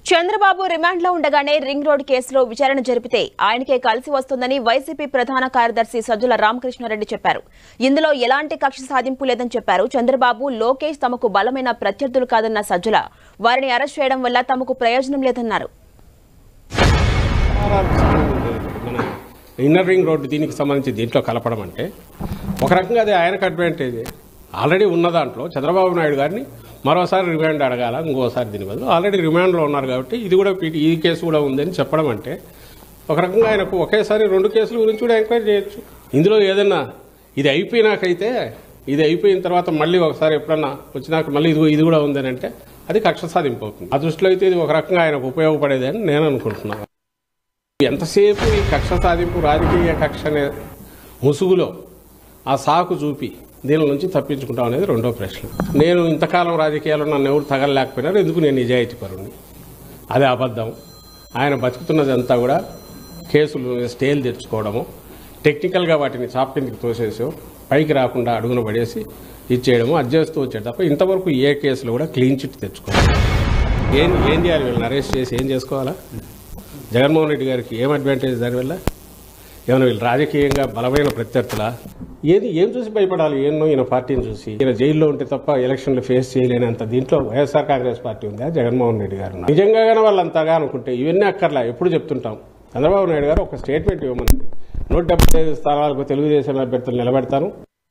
చంద్రబాబు రిమాండ్లో ఉండగానే ring road కేసులో విచారణ జరిపితే ఆయనకే కలిసి వస్తుందని వైసీపీ ప్రధాన కార్యదర్శి సజ్జల రామకృష్ణారెడ్డి చెప్పారు ఇందులో ఎలాంటి కక్ష సాధింపు లేదని చెప్పారు చంద్రబాబు లోకేష్ తమకు బలమైన ప్రత్యర్థులు కాదన్న సజ్జల వారిని అరెస్ట్ చేయడం వల్ల తమకు ప్రయోజనం లేదన్నారు మన ఇన్నర్ రింగ్ రోడ్డు దీనికి సంబంధించి దీంట్లో కలపడం అంటే ఒక రకంగా అది ఆయనకు అడ్వాంటేజ్ ఆల్రెడీ ఉన్న దాంట్లో చంద్రబాబు నాయుడు గారిని మరోసారి రిమాండ్ అడగాల ఇంకోసారి దీని బదులు ఆల్రెడీ రిమాండ్లో ఉన్నారు కాబట్టి ఇది కూడా పీటీ- ఈ కేసు కూడా ఉందని చెప్పడం అంటే ఒక రకంగా ఆయనకు ఒకేసారి రెండు కేసుల గురించి కూడా ఎంక్వైరీ చేయొచ్చు ఇందులో ఏదన్నా ఇది అయిపోయినాకైతే ఇది అయిపోయిన తర్వాత మళ్ళీ ఒకసారి ఎప్పుడన్నా వచ్చినాక మళ్ళీ ఇది ఇది కూడా ఉందని అంటే అది కక్ష సాధింపు అవుతుంది ఆ దృష్టిలో అయితే ఇది ఒక రకంగా ఆయనకు ఉపయోగపడేది అని నేను అనుకుంటున్నాను ఎంతసేపు ఈ కక్ష సాధింపు రాజకీయ కక్ష అనే ముసుగులో ఆ సాకు చూపి దీని నుంచి తప్పించుకుంటాం అనేది రెండో ప్రశ్న నేను ఇంతకాలం రాజకీయాల్లో నన్ను ఎవరు తగలలేకపోయినారు ఎందుకు నేను నిజాయితీ పరుణ్ణి అది అబద్ధం ఆయన బతుకుతున్నదంతా కూడా కేసులు స్టేలు తెచ్చుకోవడము టెక్నికల్గా వాటిని చాప్ కిందకి తోసేసో పైకి రాకుండా అడుగున పడేసి ఇచ్చేయడము అది చేస్తూ వచ్చాడు తప్ప ఇంతవరకు ఏ కేసులో కూడా క్లీన్ చిట్ తెచ్చుకోవాలి ఏం ఏం చేయాలి వీళ్ళని అరెస్ట్ చేసి ఏం చేసుకోవాలా జగన్మోహన్ రెడ్డి గారికి ఏం అడ్వాంటేజ్ దానివల్ల ఏమైనా వీళ్ళు రాజకీయంగా బలమైన ప్రత్యర్థులా ఏది ఏం చూసి భయపడాలి ఏమో ఈయన పార్టీని చూసి ఈయన జైల్లో ఉంటే తప్ప ఎలక్షన్లు ఫేస్ చేయలేనంత దీంట్లో వైఎస్ఆర్ కాంగ్రెస్ పార్టీ ఉందా జగన్మోహన్ రెడ్డి గారు ఉన్నారు. నిజంగా కానీ వాళ్ళంతగా అనుకుంటే ఇవన్నీ అక్కర్లా ఎప్పుడు చెప్తుంటాం చంద్రబాబు నాయుడు గారు ఒక స్టేట్మెంట్ ఇవ్వమన్నది నూట డెబ్బై ఐదు స్థానాలకు తెలుగుదేశం అభ్యర్థులు నిలబెడతాను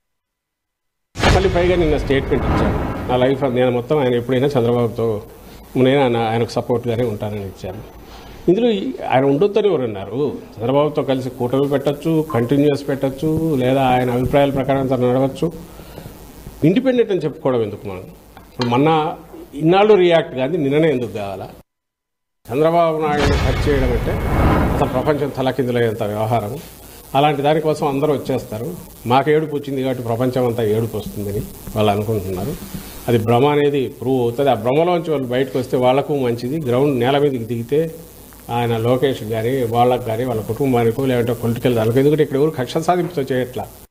మళ్ళీ పైగా నిన్న స్టేట్మెంట్ ఇచ్చాను నా లైఫ్ నేను మొత్తం ఆయన ఎప్పుడైనా చంద్రబాబుతో నేను ఆయన ఆయనకు సపోర్ట్గానే ఉంటానని ఇచ్చాను ఇందులో ఈ- ఆయన ఉండొద్దని ఎవరు అన్నారు చంద్రబాబుతో కలిసి కూటమి పెట్టచ్చు కంటిన్యూస్ పెట్టచ్చు లేదా ఆయన అభిప్రాయాల ప్రకారం తను నడవచ్చు ఇండిపెండెంట్ అని చెప్పుకోవడం ఎందుకు మనం ఇప్పుడు మొన్న ఇన్నాళ్ళు రియాక్ట్ కానీ నిన్ననే ఎందుకు కావాలా చంద్రబాబు నాయుడు టచ్ చేయడం అంటే అసలు ప్రపంచం తలకిందులయ్యేంత వ్యవహారం అలాంటి దానికోసం అందరూ వచ్చేస్తారు మాకు ఏడుపు వచ్చింది కాబట్టి ప్రపంచం అంతా ఏడుపు వస్తుందని వాళ్ళు అనుకుంటున్నారు అది భ్రమ అనేది ప్రూవ్ అవుతుంది ఆ భ్రమలోంచి వాళ్ళు బయటకు వస్తే వాళ్ళకు మంచిది గ్రౌండ్ నేల మీదకి దిగితే ఆయన లోకేష్ కానీ వాళ్ళకి కానీ వాళ్ళ కుటుంబానికి లేదంటే పొలిటికల్ దానికి ఎందుకంటే ఇక్కడ ఎవరు కక్ష సాధింపుతో చేయట్లా